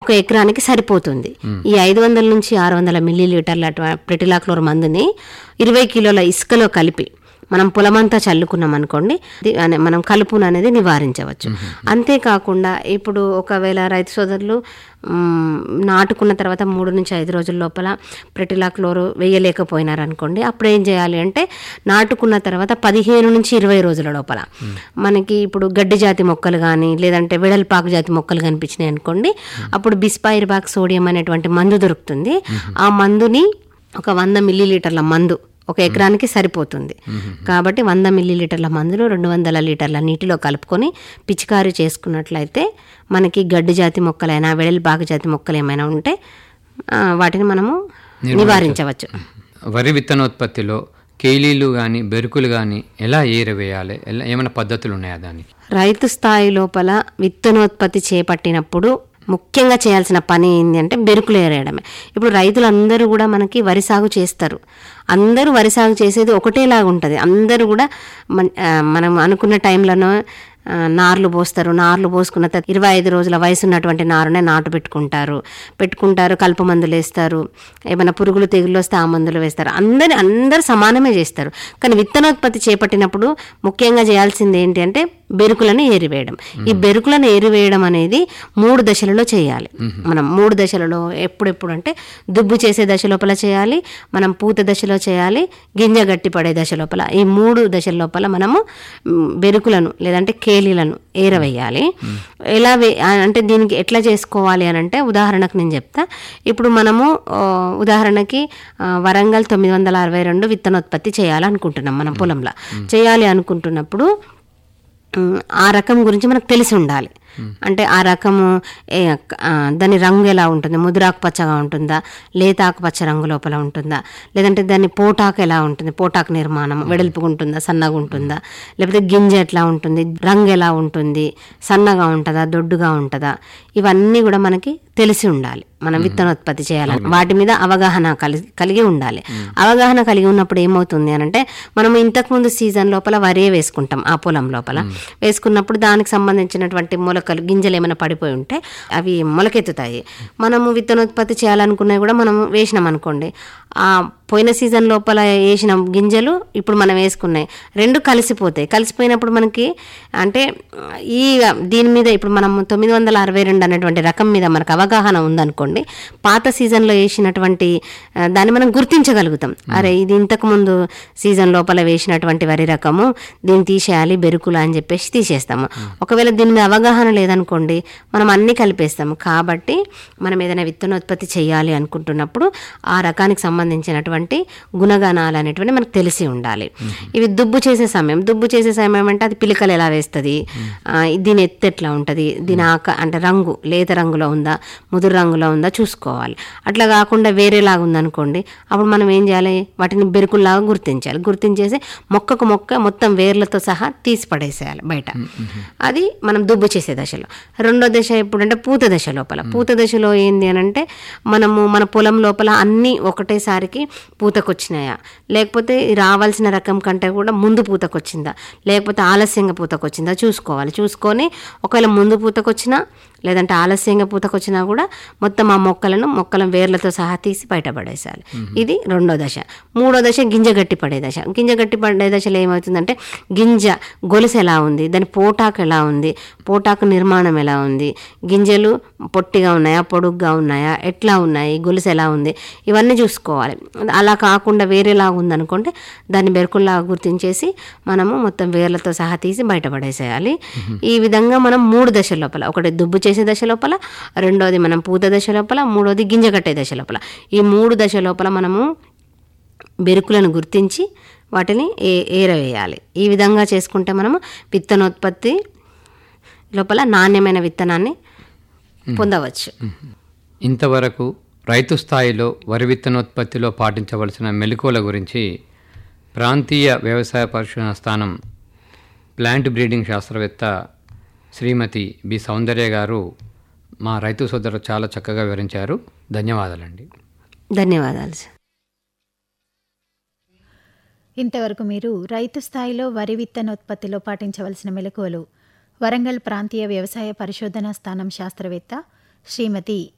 ఒక ఎకరానికి సరిపోతుంది ఈ ఐదు వందల నుంచి ఆరు వందల మిల్లీ లీటర్ల ప్రెటిలాక్లోర్ మందుని ఇరవై కిలోల ఇసుకలో కలిపి మనం పొలమంతా చల్లుకున్నాం అనుకోండి ఇది అనే- మనం కలుపును అనేది నివారించవచ్చు అంతేకాకుండా ఇప్పుడు ఒకవేళ రైతు సోదరులు మ్, నాటుకున్న తర్వాత మూడు నుంచి ఐదు రోజుల లోపల ప్రెటిలాక్లోరు వేయలేకపోయినారు అనుకోండి అప్పుడు ఏం చేయాలి అంటే నాటుకున్న తర్వాత పదిహేను నుంచి ఇరవై రోజుల లోపల మనకి ఇప్పుడు గడ్డి జాతి మొక్కలు కానీ లేదంటే వెడల్పాకు జాతి మొక్కలు కనిపించినాయి అనుకోండి అప్పుడు బిస్పైర్బాక్ సోడియం అనేటువంటి మందు దొరుకుతుంది ఆ మందుని ఒక వంద మిల్లీ లీటర్ల మందు ఒక ఎకరానికి సరిపోతుంది కాబట్టి వంద మిల్లీ లీటర్ల మందును రెండు వందల లీటర్ల నీటిలో కలుపుకొని పిచికారీ చేసుకున్నట్లయితే మనకి గడ్డి జాతి మొక్కలైనా వెడల్పాకు జాతి మొక్కలు ఏమైనా ఉంటే ఆ, వాటిని మనము నివారించవచ్చు వరి విత్తనోత్పత్తిలో కేలీలు కానీ బెరుకులు కానీ ఎలా ఏరవేయాలి ఎలా ఏమైనా పద్ధతులు ఉన్నాయా దానికి రైతు స్థాయి లోపల విత్తనోత్పత్తి చేపట్టినప్పుడు ముఖ్యంగా చేయాల్సిన పని ఏంటి అంటే బెరుకులు ఏరేయడమే ఇప్పుడు రైతులందరూ కూడా మనకి వరి సాగు చేస్తారు అందరూ వరి సాగు చేసేది ఒకటేలాగా ఉంటుంది అందరూ కూడా మన- ఆ, మనం అనుకున్న టైంలోనో ఆ, నార్లు పోస్తారు నార్లు పోసుకున్న తర్వాత ఇరవై ఐదు రోజుల వయసు ఉన్నటువంటి నారునే నాటు పెట్టుకుంటారు పెట్టుకుంటారు కలుపు మందులు వేస్తారు ఏమైనా పురుగులు తెగులు వస్తే ఆ మందులు వేస్తారు అందరి అందరు సమానమే చేస్తారు కానీ విత్తనోత్పత్తి చేపట్టినప్పుడు ముఖ్యంగా చేయాల్సింది ఏంటి అంటే బెరుకులను ఏరివేయడం ఈ బెరుకులను ఏరివేయడం అనేది మూడు దశలలో చేయాలి మనం మూడు దశలలో ఎప్పుడెప్పుడు అంటే దుబ్బు చేసే దశ లోపల చేయాలి మనం పూత దశలో చేయాలి గింజ గట్టి పడే దశ లోపల ఈ మూడు దశల లోపల మనము మ్, బెరుకులను లేదంటే కేలీలను ఏరవేయాలి ఎలా వే అంటే దీనికి ఎట్లా చేసుకోవాలి అని అంటే ఉదాహరణకు నేను చెప్తా ఇప్పుడు మనము ఆ, ఉదాహరణకి ఆ, వరంగల్ తొమ్మిది వందల అరవై రెండు విత్తనోత్పత్తి చేయాలనుకుంటున్నాం మనం పొలంలో చేయాలి అనుకుంటున్నప్పుడు ఉమ్, ఆ రకం గురించి మనకు తెలిసి ఉండాలి అంటే ఆ రకము ఏ, ఆ, దాని రంగు ఎలా ఉంటుంది ముదురాకు పచ్చగా ఉంటుందా లేతాకు పచ్చ రంగు లోపల ఉంటుందా లేదంటే దాని పోటాకు ఎలా ఉంటుంది పోటాకు నిర్మాణం వెడల్పుగా ఉంటుందా సన్నగా ఉంటుందా లేకపోతే గింజ ఎట్లా ఉంటుంది రంగు ఎలా ఉంటుంది సన్నగా ఉంటుందా దొడ్డుగా ఉంటుందా ఇవన్నీ కూడా మనకి తెలిసి ఉండాలి మనం విత్తనోత్పత్తి చేయాలని వాటి మీద అవగాహన కలిగి కలిగి ఉండాలి అవగాహన కలిగి ఉన్నప్పుడు ఏమవుతుంది అని అంటే మనం ఇంతకుముందు సీజన్ లోపల వరే వేసుకుంటాం ఆ పొలం లోపల వేసుకున్నప్పుడు దానికి సంబంధించినటువంటి మొలకలు గింజలు ఏమైనా పడిపోయి ఉంటే అవి మొలకెత్తుతాయి మనము విత్తనోత్పత్తి చేయాలనుకున్నవి కూడా మనం వేసినాం అనుకోండి ఆ పోయిన సీజన్ లోపల వేసిన గింజలు ఇప్పుడు మనం వేసుకున్నాయి రెండు కలిసిపోతాయి కలిసిపోయినప్పుడు మనకి అంటే ఈ దీని మీద ఇప్పుడు మనం తొమ్మిది వందల అరవై రెండు అనేటువంటి రకం మీద మనకు అవగాహన ఉందనుకోండి పాత సీజన్లో వేసినటువంటి ఆ, దాన్ని మనం గుర్తించగలుగుతాం అరే ఇది ఇంతకు ముందు సీజన్ లోపల వేసినటువంటి వరి రకము దీన్ని తీసేయాలి బెరుకులు అని చెప్పేసి తీసేస్తాము ఒకవేళ దీని మీద అవగాహన లేదనుకోండి మనం అన్ని కలిపేస్తాము కాబట్టి మనం ఏదైనా విత్తనోత్పత్తి చేయాలి అనుకుంటున్నప్పుడు ఆ రకానికి సంబంధించినటువంటి గుణగణాలు అనేటువంటి మనకు తెలిసి ఉండాలి ఇవి దుబ్బు చేసే సమయం దుబ్బు చేసే సమయం అంటే అది పిలికలు ఎలా వేస్తుంది ఆ, దీని ఎత్తు ఎట్లా ఉంటుంది దీని ఆక అంటే రంగు లేత రంగులో ఉందా ముదురు రంగులో ఉందా చూసుకోవాలి అట్లా కాకుండా వేరేలాగా ఉందనుకోండి అప్పుడు మనం ఏం చేయాలి వాటిని బెరుకుల్లాగా గుర్తించాలి గుర్తించేసి మొక్కకు మొక్క మొత్తం వేర్లతో సహా తీసి పడేసేయాలి బయట అది మనం దుబ్బు చేసే దశలో రెండో దశ ఎప్పుడంటే పూత దశ లోపల పూత దశలో ఏంది అని అంటే మనము మన పొలం లోపల అన్నీ ఒకటేసారికి పూతకొచ్చినాయా లేకపోతే ఈ రావాల్సిన రకం కంటే కూడా ముందు పూతకొచ్చిందా లేకపోతే ఆలస్యంగా పూతకొచ్చిందా చూసుకోవాలి చూసుకొని ఒకవేళ ముందు పూతకొచ్చినా లేదంటే ఆలస్యంగా పూతకొచ్చినా కూడా మొత్తం ఆ మొక్కలను మొక్కల వేర్లతో సహా తీసి బయటపడేసాలి ఇది రెండో దశ మూడో దశ గింజ గట్టి పడే దశ గింజ గట్టి పడే దశలో ఏమవుతుందంటే గింజ గొలుసు ఎలా ఉంది దాని పోటాకు ఎలా ఉంది పోటాకు నిర్మాణం ఎలా ఉంది గింజలు పొట్టిగా ఉన్నాయా పొడుగ్గా ఉన్నాయా ఎట్లా ఉన్నాయి గొలుసు ఎలా ఉంది ఇవన్నీ చూసుకోవాలి అలా కాకుండా వేరేలాగా ఉందనుకుంటే దాన్ని బెరుకుల్లాగా గుర్తించేసి మనము మొత్తం వేర్లతో సహా తీసి బయటపడేసేయాలి ఈ విధంగా మనం మూడు దశల లోపల ఒకటి దుబ్బు చేసే దశ లోపల రెండోది మనం పూత దశ లోపల మూడోది గింజ కట్టే దశ లోపల ఈ మూడు దశ లోపల మనము బెరుకులను గుర్తించి వాటిని ఏ ఏరవేయాలి ఈ విధంగా చేసుకుంటే మనము విత్తనోత్పత్తి లోపల నాణ్యమైన విత్తనాన్ని పొందవచ్చు ఇంతవరకు రైతు స్థాయిలో వరి విత్తనోత్పత్తిలో పాటించవలసిన మెలకువల గురించి ప్రాంతీయ వ్యవసాయ పరిశోధన స్థానం ప్లాంట్ బ్రీడింగ్ శాస్త్రవేత్త శ్రీమతి బి సౌందర్య గారు మా రైతు సోదరు చాలా చక్కగా వివరించారు ధన్యవాదాలండి ధన్యవాదాలు సార్ ఇంతవరకు మీరు రైతు స్థాయిలో వరి విత్తనోత్పత్తిలో పాటించవలసిన మెలకువలు వరంగల్ ప్రాంతీయ వ్యవసాయ పరిశోధనా స్థానం శాస్త్రవేత్త శ్రీమతి